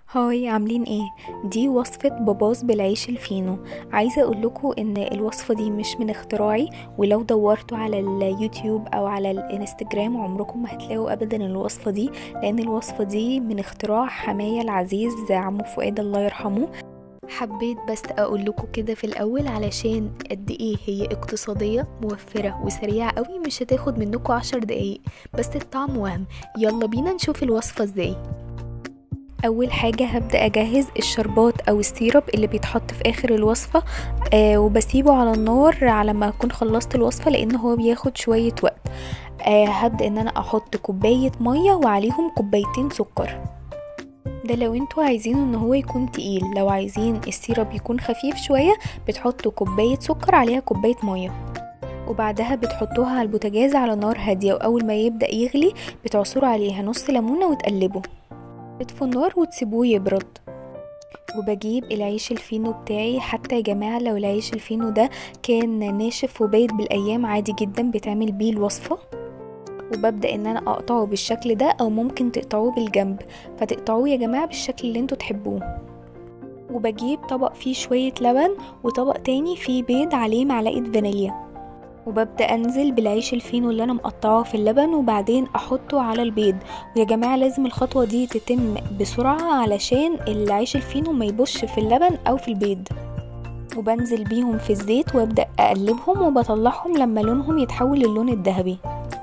هاي عاملين ايه دي وصفة باباز بالعيش الفينو عايزة اقول لكم ان الوصفة دي مش من اختراعي ولو دورتوا على اليوتيوب او على الانستجرام عمركم ما هتلاقوا ابدا الوصفة دي لان الوصفة دي من اختراع حماية العزيز عمو فؤاد الله يرحمه حبيت بس اقول لكم كده في الاول علشان قد ايه هي اقتصادية موفرة وسريعة قوي مش هتاخد منكم عشر دقايق بس الطعم وهم يلا بينا نشوف الوصفة ازاي اول حاجه هبدا اجهز الشربات او السيرب اللي بيتحط في اخر الوصفه آه وبسيبه على النار على ما اكون خلصت الوصفه لان هو بياخد شويه وقت آه هبدا ان انا احط كوبايه ميه وعليهم كوبايتين سكر ده لو انتوا عايزينه ان هو يكون تقيل لو عايزين السيرب يكون خفيف شويه بتحطوا كوبايه سكر عليها كوبايه ميه وبعدها بتحطوها على البوتاجاز على نار هاديه واول ما يبدا يغلي بتعصروا عليها نص ليمونه وتقلبوا تطفوا النار وتسيبوه يبرد وبجيب العيش الفينو بتاعي حتى يا جماعة لو العيش الفينو ده كان ناشف وبايت بالأيام عادي جدا بتعمل بيه الوصفة وببدأ ان انا اقطعه بالشكل ده او ممكن تقطعوه بالجنب فتقطعوه يا جماعة بالشكل اللي انتوا تحبوه وبجيب طبق فيه شوية لبن وطبق تاني فيه بيض عليه معلقة فانيليا وببدأ أنزل بالعيش الفينو اللي أنا مقطعاه في اللبن وبعدين أحطه على البيض ويا جماعة لازم الخطوة دي تتم بسرعة علشان العيش الفينو ما يبش في اللبن أو في البيض وبنزل بيهم في الزيت وابدأ أقلبهم وبطلعهم لما لونهم يتحول للون الذهبي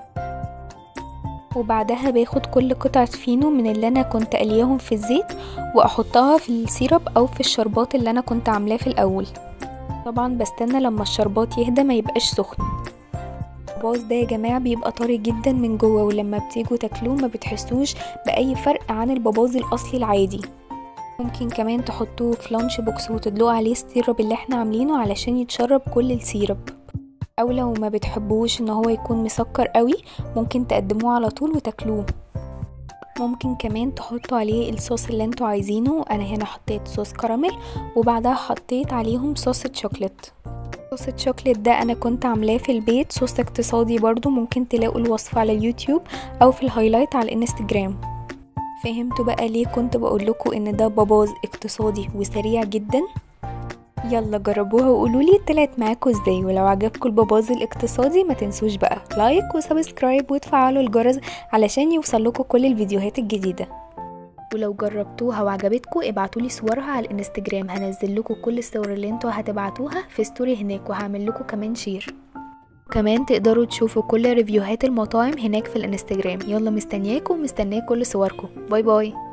وبعدها باخد كل قطعة فينو من اللي أنا كنت قلياهم في الزيت وأحطها في السيرب أو في الشربات اللي أنا كنت عاملاه في الأول طبعا بستنى لما الشربات يهدى ما يبقاش سخن الباص ده يا جماعة بيبقى طري جدا من جوه ولما بتيجوا تاكلوه ما بتحسوش بأي فرق عن الباباز الأصلي العادي ممكن كمان تحطوه في لانش بوكس وتدلقوا عليه السيرب اللي احنا عاملينه علشان يتشرب كل السيرب او لو ما بتحبوش ان هو يكون مسكر قوي ممكن تقدموه على طول وتاكلوه ممكن كمان تحطوا عليه الصوص اللي انتوا عايزينه انا هنا حطيت صوص كراميل وبعدها حطيت عليهم صوص شوكليت صوص الشوكليت ده انا كنت عاملاه في البيت صوص اقتصادي برضو ممكن تلاقوا الوصفة على اليوتيوب او في الهايلايت على الانستجرام فهمتوا بقى ليه كنت بقول لكم ان ده باباز اقتصادي وسريع جدا يلا جربوها وقولوا لي طلعت معاكم ازاي ولو عجبكم الباباز الاقتصادي ما تنسوش بقى لايك وسبسكرايب وتفعلوا الجرس علشان يوصل لكم كل الفيديوهات الجديده ولو جربتوها وعجبتكم ابعتولي صورها على الانستجرام هنزل لكم كل الصور اللي انتوا هتبعتوها في ستوري هناك وهعمل لكم كمان شير كمان تقدروا تشوفوا كل ريفيوهات المطاعم هناك في الانستجرام يلا مستنياكم مستنيه كل صوركم باي باي